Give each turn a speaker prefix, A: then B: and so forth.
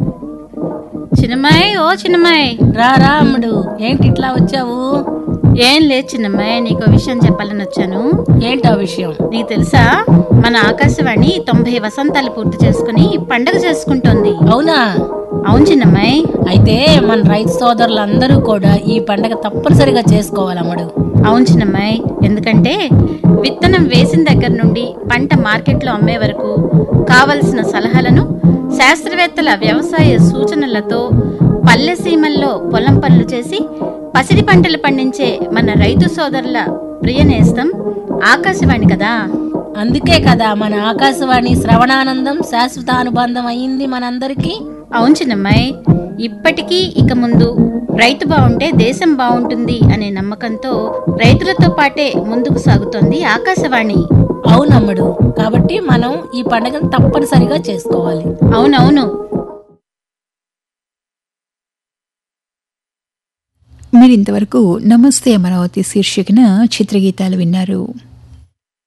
A: చిన్నమ్మాయి ఓ చిన్నమ్మాయి
B: రా రా అమ్ముడు ఏంటి ఇట్లా వచ్చావు
A: ఏం లేదు చిన్నమ్మాయి నీకు విషయం చెప్పాలని వచ్చాను
B: ఏంటా విషయం
A: నీకు తెలుసా మన ఆకాశవాణి తొంభై వసంతాలు పూర్తి చేసుకుని పండగ చేసుకుంటోంది
B: అవునా
A: అవును చిన్నమ్మాయి
B: అయితే మన రైతు సోదరులందరూ కూడా ఈ పండగ తప్పనిసరిగా చేసుకోవాలి అమ్ముడు
A: అవును చిన్నమ్మాయి ఎందుకంటే విత్తనం వేసిన దగ్గర నుండి పంట మార్కెట్లో అమ్మే వరకు కావలసిన సలహాలను శాస్త్రవేత్తల వ్యవసాయ సూచనలతో పల్లె సీమల్లో పొలం పనులు చేసి పసిడి పంటలు పండించే మన రైతు సోదరుల ప్రియనేస్తం ఆకాశవాణి కదా
B: అందుకే కదా మన ఆకాశవాణి శ్రవణానందం శాశ్వత అనుబంధం అయింది మనందరికీ
A: అవును చిన్నమ్మాయి ఇప్పటికీ ఇక ముందు రైతు బాగుంటే దేశం బాగుంటుంది అనే నమ్మకంతో రైతులతో పాటే ముందుకు సాగుతోంది ఆకాశవాణి
B: అవునమ్ముడు కాబట్టి మనం ఈ పండగను తప్పనిసరిగా చేసుకోవాలి
A: అవునవును
C: మీరింతవరకు నమస్తే అమరావతి శీర్షికన చిత్రగీతాలు విన్నారు